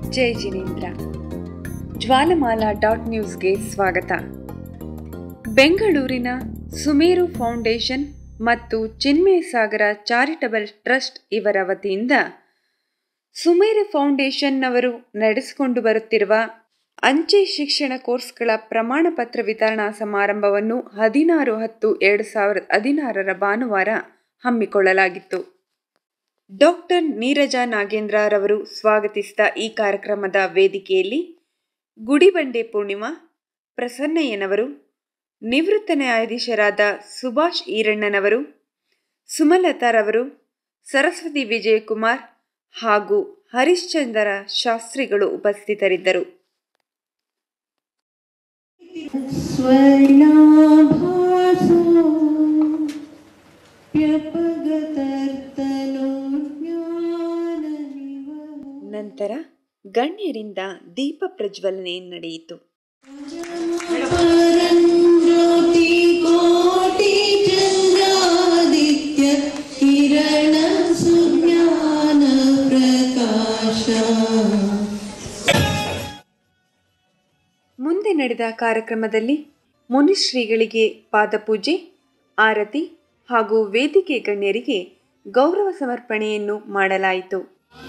ಜೈ Jinendra Jwalamala dot ನ್ಯೂಸ್ಗೆ ಸ್ವಾಗತ ಬೆಂಗಳೂರಿನ ಸುಮೇರು ಫೌಂಡೇಶನ್ ಮತ್ತು ಚಿನ್ಮಯ ಸಾಗರ ಚಾರಿಟಬಲ್ ಟ್ರಸ್ಟ್ ಇವರ ವತಿಯಿಂದ ಸುಮೇರು ಫೌಂಡೇಶನ್ನವರು ನಡೆಸಿಕೊಂಡು ಬರುತ್ತಿರುವ ಅಂಚೆ ಶಿಕ್ಷಣ ಕೋರ್ಸ್ಗಳ ಪ್ರಮಾಣ ಪತ್ರ ವಿತರಣಾ ಸಮಾರಂಭವನ್ನು ಹದಿನಾರು ಹತ್ತು ಎರಡು ಸಾವಿರದ ಹದಿನಾರರ ಭಾನುವಾರ ಹಮ್ಮಿಕೊಳ್ಳಲಾಗಿತ್ತು ಡಾಕ್ಟರ್ ನೀರಜಾ ನಾಗೇಂದ್ರ ರವರು ಸ್ವಾಗತಿಸಿದ ಈ ಕಾರ್ಯಕ್ರಮದ ವೇದಿಕೆಯಲ್ಲಿ ಗುಡಿಬಂಡೆ ಪೂರ್ಣಿಮಾ ಪ್ರಸನ್ನಯ್ಯನವರು ನಿವೃತ್ತ ನ್ಯಾಯಾಧೀಶರಾದ ಸುಭಾಷ್ ಈರಣ್ಣನವರು ಸುಮಲತಾರವರು ಸರಸ್ವತಿ ವಿಜಯಕುಮಾರ್ ಹಾಗೂ ಹರಿಶ್ಚಂದ್ರ ಶಾಸ್ತ್ರಿಗಳು ಉಪಸ್ಥಿತರಿದ್ದರು स्वर्णाभासो व्यपगतर्तनो ज्ञाननिवहो ನಂತರ ಗಣ್ಯರಿಂದ ದೀಪ ಪ್ರಜ್ವಲನೆ ನಡೆಯಿತು चन्द्रादित्य किरण सुज्ञान प्रकाश ಮುಂದೆ ನಡೆದ ಕಾರ್ಯಕ್ರಮದಲ್ಲಿ ಮುನಿಶ್ರೀಗಳಿಗೆ ಪಾದಪೂಜೆ ಆರತಿ ಹಾಗೂ ವೇದಿಕೆ ಗಣ್ಯರಿಗೆ ಗೌರವ ಸಮರ್ಪಣೆಯನ್ನು ಮಾಡಲಾಯಿತು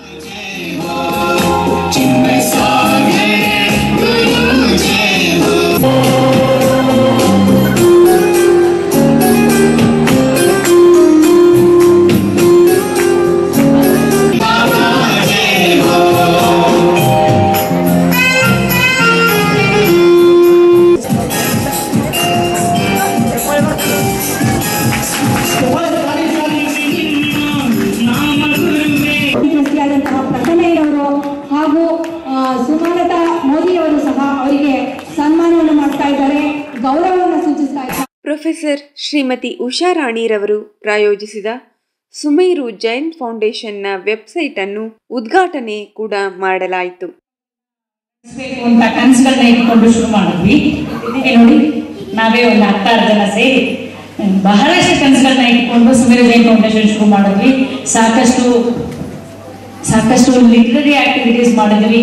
ಟ್ರಸ್ಟಿಯಾದಂತಹ ಪ್ರಸನ್ನಯ್ಯನವರು ಹಾಗೂ ಆ, ಸುಮಲತಾ ಮೋದಿಯವರು ಸಹ ಅವರಿಗೆ ಸನ್ಮಾನವನ್ನು ಮಾಡ್ತಾ ಇದ್ದಾರೆ ಗೌರವವನ್ನು ಸೂಚಿಸ್ತಾ ಇದ್ದಾರೆ ಪ್ರೊಫೆಸರ್ ಶ್ರೀಮತಿ ಉಷಾ ರಾಣಿರವರು ಪ್ರಾಯೋಜಿಸಿದ ಸುಮೇರು ಜೈನ್ ಫೌಂಡೇಶನ್ನ ವೆಬ್ಸೈಟ್ ಅನ್ನು ಉದ್ಘಾಟನೆ ಕೂಡ ಮಾಡಲಾಯಿತು ಬೇಕು ಅಂತ ಕನಸುಗಳನ್ನ ಇಟ್ಕೊಂಡು ಶುರು ಮಾಡಿದ್ವಿ ಈಗ ನೋಡಿ ನಾವೇ ಒಂದು ಹತ್ತಾರು ಜನ ಸೇರಿ ಬಹಳಷ್ಟು ಕನಸುಗಳನ್ನ ಇಟ್ಕೊಂಡು ಸುಮೇರು ಜೈನ್ ಫೌಂಡೇಶನ್ ಶುರು ಮಾಡಿದ್ವಿ ಸಾಕಷ್ಟು ಸಾಕಷ್ಟು ಲಿಟ್ರರಿ ಆಕ್ಟಿವಿಟೀಸ್ ಮಾಡಿದ್ವಿ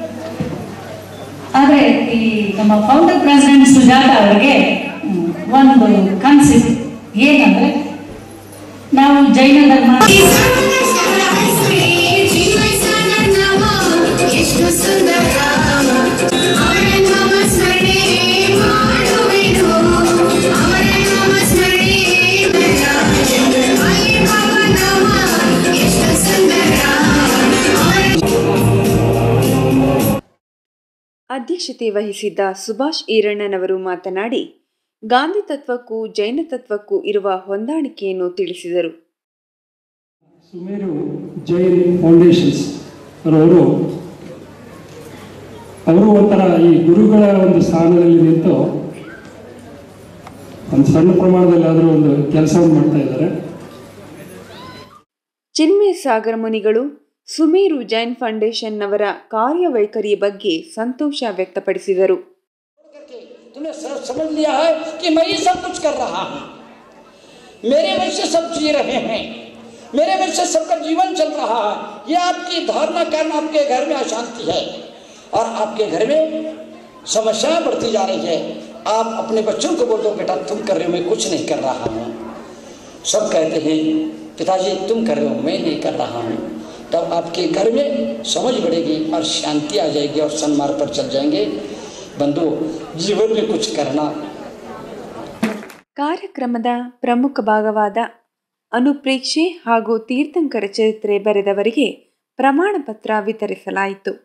ಆದರೆ ಈ ನಮ್ಮ ಫೌಂಡರ್ ಪ್ರೆಸಿಡೆಂಟ್ ಸುಜಾತ ಅವರಿಗೆ ಹ್ಮ್, ಒಂದು ಕನಸಿತ್ತು ಏನಂದ್ರೆ ನಾವು ಜೈನ ಧರ್ಮ ಎಷ್ಟು ಸುಂದರ ಅವರ ನಾಮ ಸ್ಮರಣೆ ಮಾಡುವೆನು ಅವರ ನಾಮ ಸ್ಮರಣೆ ಅಯ್ಯಪ್ಪ ನಾಮ ಎಷ್ಟು ಸುಂದರ ಅವರ ಅಧ್ಯಕ್ಷತೆ ವಹಿಸಿದ್ದ ಸುಭಾಷ್ ಈರಣ್ಣನವರು ಮಾತನಾಡಿ ಗಾಂಧಿ ತತ್ವಕ್ಕೂ ಜೈನ ತತ್ವಕ್ಕೂ ಇರುವ ಹೊಂದಾಣಿಕೆಯನ್ನು ತಿಳಿಸಿದರು ಸುಮೇರು ಜೈನ್ ಫೌಂಡೇಶನ್ಸ್ ಅವರು ಅವರು ಒಂಥರ ಈ ಗುರುಗಳ ಒಂದು ಸ್ಥಾನದಲ್ಲಿ ನಿಂತು ಒಂದು ಸಣ್ಣ ಪ್ರಮಾಣದಲ್ಲಿ ಆದರೂ ಒಂದು ಕೆಲಸವನ್ನು ಮಾಡ್ತಾ ಇದ್ದಾರೆ ಚಿನ್ಮಯ ಸಾಗರ ಮುನಿಗಳು ಸುಮೇರು ಜೈನ್ ಫೌಂಡೇಶನ್ನವರ ಕಾರ್ಯವೈಖರಿಯ ಬಗ್ಗೆ ಸಂತೋಷ ವ್ಯಕ್ತಪಡಿಸಿದರು तूने स- समझ लिया है कि मैं ही सब कुछ कर रहा हूँ मेरे वजह से सब जी रहे हैं मेरे वजह से सबका जीवन चल रहा है ये आपकी धारणा कारण आपके घर में अशांति है और आपके घर में समस्याएं बढ़ती जा रही है आप अपने बच्चों को बोल दो बेटा तुम कर रहे हो मैं कुछ नहीं कर रहा हूँ सब कहते हैं पिताजी तुम कर रहे हो मैं नहीं कर रहा हूँ तब आपके घर में समझ बढ़ेगी और शांति आ जाएगी और सन्मार्ग पर चल जाएंगे बंधु जीवन में कुछ करना ಕಾರ್ಯಕ್ರಮದ ಪ್ರಮುಖ ಭಾಗವಾದ ಅನುಪ್ರೇಕ್ಷೆ ಹಾಗೂ ತೀರ್ಥಂಕರ ಚರಿತ್ರೆ ಬರೆದವರಿಗೆ ಪ್ರಮಾಣ ಪತ್ರ ವಿತರಿಸಲಾಯಿತು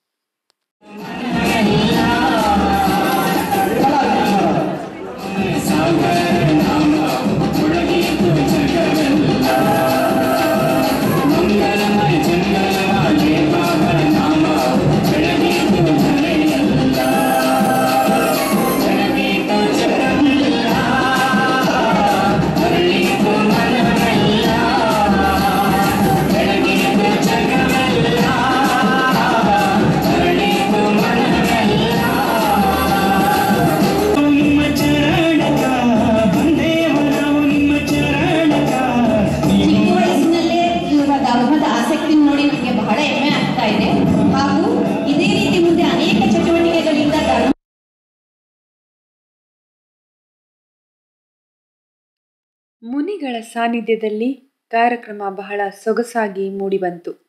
ಚಿಕ್ಕ ವಯಸ್ಸಿನಲ್ಲೇ ಇವರ ಧರ್ಮದ ಆಸಕ್ತಿ ನೋಡಿ ನನಗೆ ಬಹಳ ಹೆಮ್ಮೆ ಆಗ್ತಾ ಇದೆ ಹಾಗೂ ಮುನಿಗಳ ಸಾನ್ನಿಧ್ಯದಲ್ಲಿ ಕಾರ್ಯಕ್ರಮ ಬಹಳ ಸೊಗಸಾಗಿ ಮೂಡಿಬಂತು